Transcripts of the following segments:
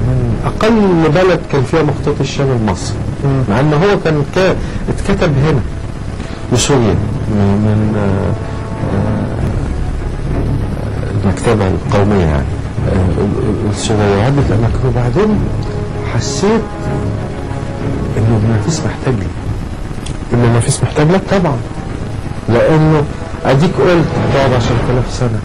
من اقل بلد كان فيها مخطوط الشام المصري مع ان هو كان كا- اتكتب هنا وسوريا من, من آه، آه، المكتبة القومية يعني آه، السورية وعدة أماكن وبعدين حسيت إنه النفيس محتاج لي ان النفيس محتاج لك طبعا لأنه أديك قلت هتقعد 10000 سنة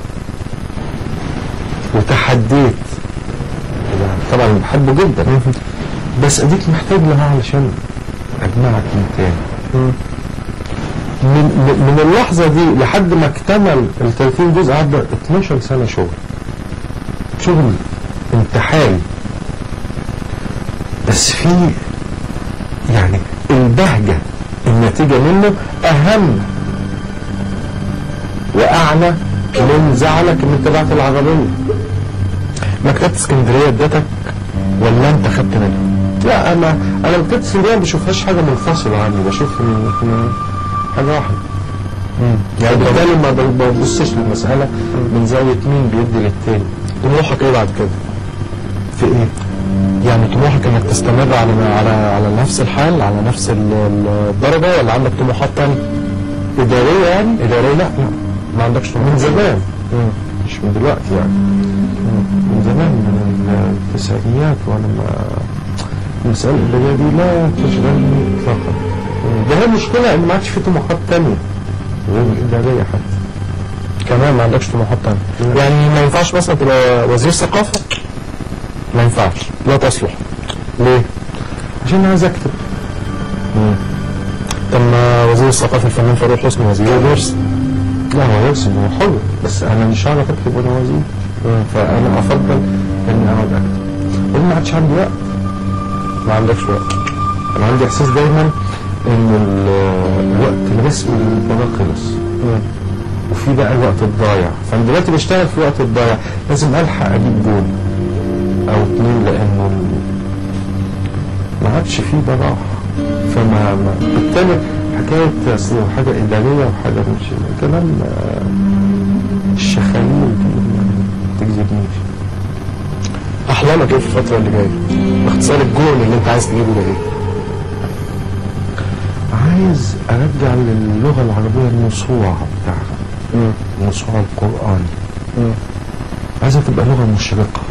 وتحديت طبعا بحبه جدا بس أديك محتاج لها علشان أجمعك من تاني من, من- من اللحظة دي لحد ما اكتمل ال 30 جزء عدى 12 سنة شغل شغل انتحاري بس في يعني البهجة الناتجة منه أهم وأعلى من زعلك إن أنت بعت العربية مكتبة اسكندرية ادتك ولا انت خدت منها؟ لا أنا أنا مكتبة اسكندرية ما بشوفهاش حاجة منفصلة عني بشوف من من حاجة واحدة يعني بالتالي ما ببصش للمسألة من زاوية مين بيدي للتاني طموحك ايه بعد كده؟ في إيه؟ يعني طموحك انك تستمر على على على نفس الحال على نفس ال- ال- الدرجة ولا عندك طموحات تانية؟ إدارية يعني؟ إدارية؟ لا لا ما عندكش من طموحات زمان مش من دلوقتي يعني من زمان من التسعينيات وانا ما المسألة الإدارية دي لا تشغلني إطلاقا ده هي المشكلة إن ما عادش في طموحات تانية غير الإدارية حتى كمان ما عندكش طموحات تانية لا. يعني ما ينفعش مثلا تبقى وزير ثقافة؟ ما ينفعش لا تصلح ليه؟ عشان عايز أكتب طب ما وزير الثقافة الفنان فاروق حسني وزير يرسم لا هو يرسم هو حر بس أنا مش هعرف أكتب وأنا وزير فأنا أفضل إني أقعد أكتب وأنا ما عادش عندي وقت ما عندكش وقت انا عندي احساس دايما ان ال- الوقت الرسمي للمباراه خلص وفي بقى الوقت الضايع فانا دلوقتي بشتغل في الوقت الضايع لازم الحق اجيب جول او اتنين لانه ال- ما عادش فيه براح فما ما بالتالي حكايه اصل حاجه اداريه وحاجه مش كلام آه، الشخاليل دي ما تجذبنيش احلامك ايه في الفترة اللي جاية؟ باختصار الجول اللي انت عايز تجيبه ده ايه؟ عايز ارجع للغه العربيه النصوع بتاعها النصوع القراني عايزها تبقى لغه مشرقه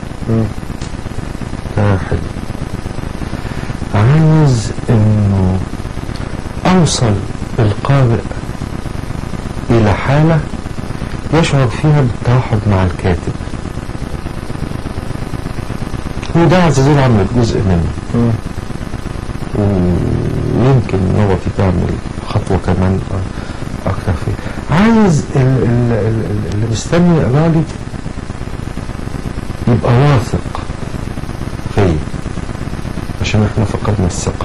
ده حلو عايز انه اوصل القارئ الى حاله يشعر فيها بالتوحد مع الكاتب وده عزيزي عملت جزء منه ويمكن نغتي تعمل خطوة كمان أكتر فيه عايز ال- ال- ال- ال- اللي مستني يقرا لي يبقى واثق فيا عشان احنا فقدنا الثقة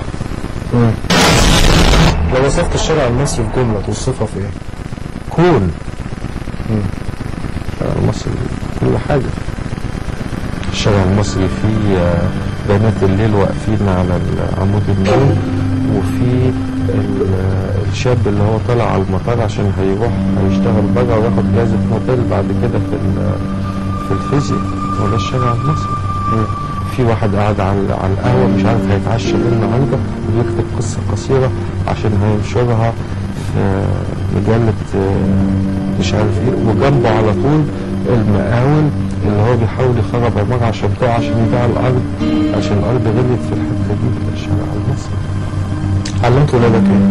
لو وصفت الشارع المصري في جملة توصفها في ايه؟ كون الشارع المصري كل حاجة الشارع المصري فيه آه، بنات الليل واقفين على عمود النور وفي ال- الشاب اللي هو طالع على المطار عشان هيروح هيشتغل بره وياخد جائزة نوبل بعد كده في ال- في الفيزياء هو ده الشارع المصري في واحد قاعد على على القهوة مش عارف هيتعشى ايه النهارده ويكتب قصة قصيرة عشان هينشرها في مجلة آه، مش عارف ايه وجنبه على طول المقاول اللي هو بيحاول يخرب عمارة عشان تقع عشان يبيع الأرض عشان الأرض غليت في الحتة دي في الشارع المصري علمت ولادك ايه؟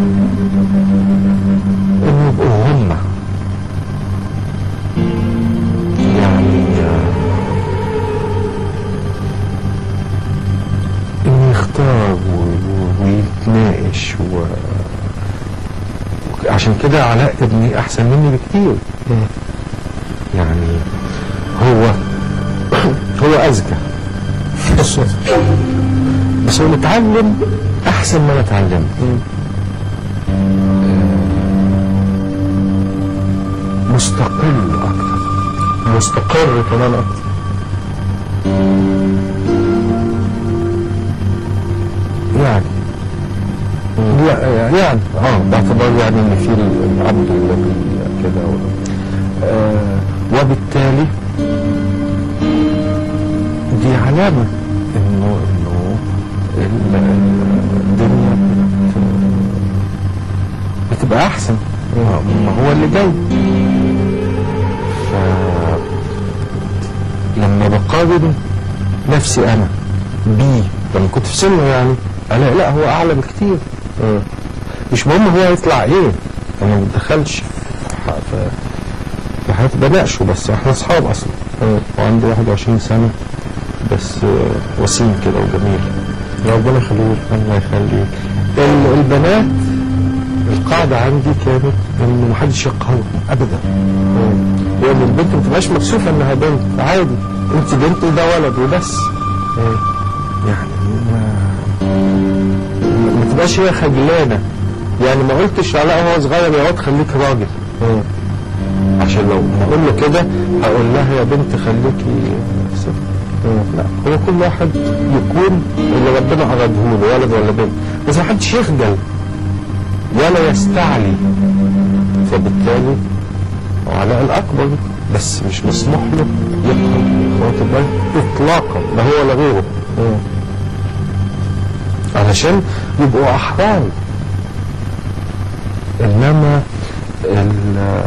إنه يبقوا هم يعني آه، إنه يختار و- و- ويتناقش و عشان كده علاء ابني أحسن مني بكتير يعني هو هو أذكى بس هو متعلم أحسن ما أنا اتعلمت آه، مستقل أكتر مستقر كمان اكتر يعني لا يعني اه باعتبار يعني ان في العبد الذي كده و- آه وبالتالي دي علامة انه انه ال- ال- الدنيا بت بتبقى احسن ما هو اللي جاي ف لما بقارن نفسي انا بيه لما كنت في سنه يعني انا لا هو اعلى بكتير مش مهم هو يطلع ايه انا ما بتدخلش في ح- في- في حياتي بناقشه بس احنا اصحاب اصلا وعنده 21 سنه بس آه، وسيم كده وجميل ربنا يخليه الله يخليه ال- البنات القاعدة عندي كانت ان محدش يقهرهم ابدا لان البنت ما تبقاش مكسوفة انها بنت عادي انت بنت وده ولد وبس يعني ما ما تبقاش هي خجلانة يعني ما قلتش لا هو صغير يا واد خليك راجل عشان لو ما اقول له كده هقول لها يا بنت خليكي ست لا هو كل واحد يكون اللي ربنا أراده له ولد ولا بنت بس ما حدش يخجل ولا يستعلي فبالتالي هو علاء الأكبر بس مش مسموح له يبقى اخوات البنات إطلاقا لا هو ولا غيره علشان يبقوا أحرار إنما ال-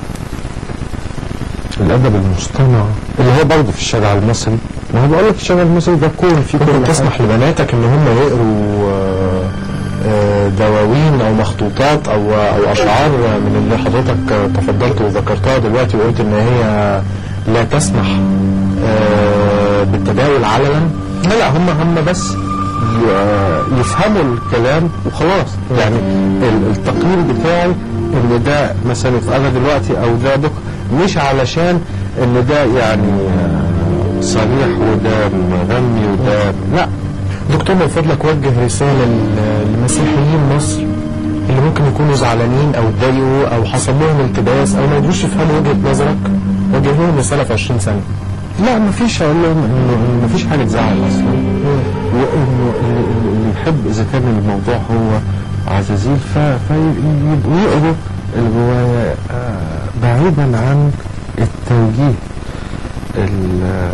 الادب المصطنع اللي هو برضه في الشارع المصري ما هو بقول لك الشارع المصري ده كون فيه كل ممكن حاجة. تسمح لبناتك ان هم يقروا آه، آه، دواوين او مخطوطات او او اشعار من اللي حضرتك آه، تفضلت وذكرتها دلوقتي وقلت ان هي لا تسمح آه، بالتداول علنا لا لا هم هم بس ي- يفهموا الكلام وخلاص يعني ال- التقرير بتاعي ان ده مثلا اتقرا دلوقتي او ده بكره مش علشان ان ده يعني آه، صريح وده مغني وده لا دكتور من فضلك وجه رسالة ل- لمسيحيين مصر اللي ممكن يكونوا زعلانين او اتضايقوا او حصل لهم التباس او ما قدروش يفهموا وجهة نظرك وجه لهم رسالة في 20 سنة لا مفيش اقول لهم انه إنه مفيش حاجه تزعل اصلا وانه اللي, اللي- اللي يحب اذا كان الموضوع هو عزازيل ف- فيبقوا يقروا الروايه آه، بعيدا عن التوجيه ال-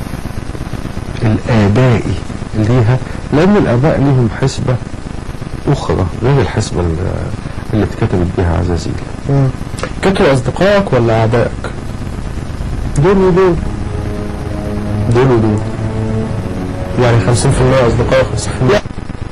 الابائي ليها لان الاباء ليهم حسبه اخرى غير الحسبه اللي- اللي اتكتبت بها عزازيل كتروا اصدقائك ولا اعدائك؟ دول ودول دول ودول يعني 50% اصدقاء 50% لا.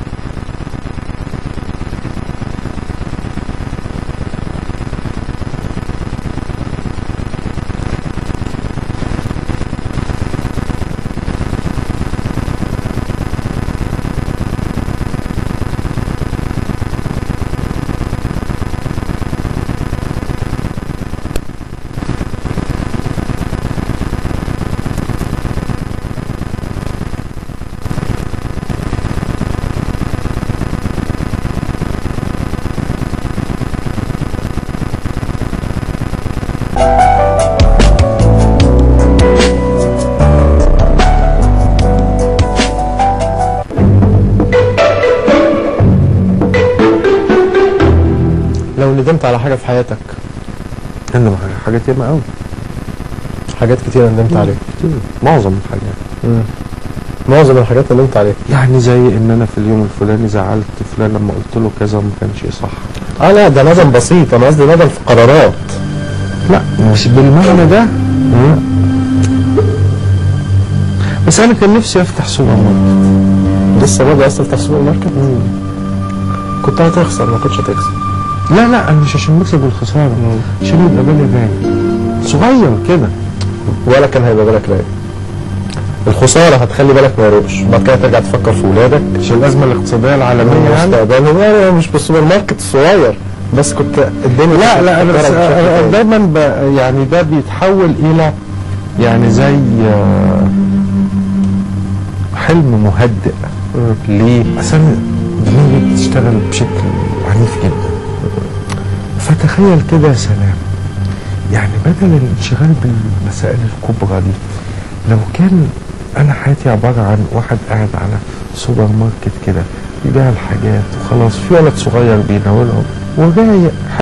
لو ندمت على حاجة في حياتك عندنا حاجات ياما قوي حاجات كتير ندمت عليها كتير معظم الحاجات معظم الحاجات اللي ندمت عليها يعني زي ان انا في اليوم الفلاني زعلت فلان لما قلت له كذا وما كانش صح اه لا ده ندم بسيط انا قصدي ندم في قرارات لا مش بالمعنى ده بس انا كان نفسي افتح سوبر ماركت لسه برضه اصلا تفتح سوبر ماركت كنت هتخسر ما كنتش هتكسب لا لا انا مش عشان مكسب والخساره عشان يبقى بالي رايق صغير كده ولا كان هيبقى بالك رايق الخسارة هتخلي بالك ما يروقش بعد كده ترجع تفكر في ولادك عشان الازمه الاقتصاديه العالميه يعني مستقبلهم لا مش بالسوبر ماركت الصغير بس كنت الدنيا لا لا بتفكرك بس بشكل أنا تاني. دايما ب يعني ده بيتحول الى يعني زي آه، حلم مهدئ ليه؟ اصل أنا دماغي بتشتغل بشكل عنيف جدا فتخيل كده يا سلام يعني بدل الانشغال بالمسائل الكبرى دي لو كان انا حياتي عباره عن واحد قاعد على سوبر ماركت كده بيبيع الحاجات وخلاص في ولد صغير بيناولهم ورايق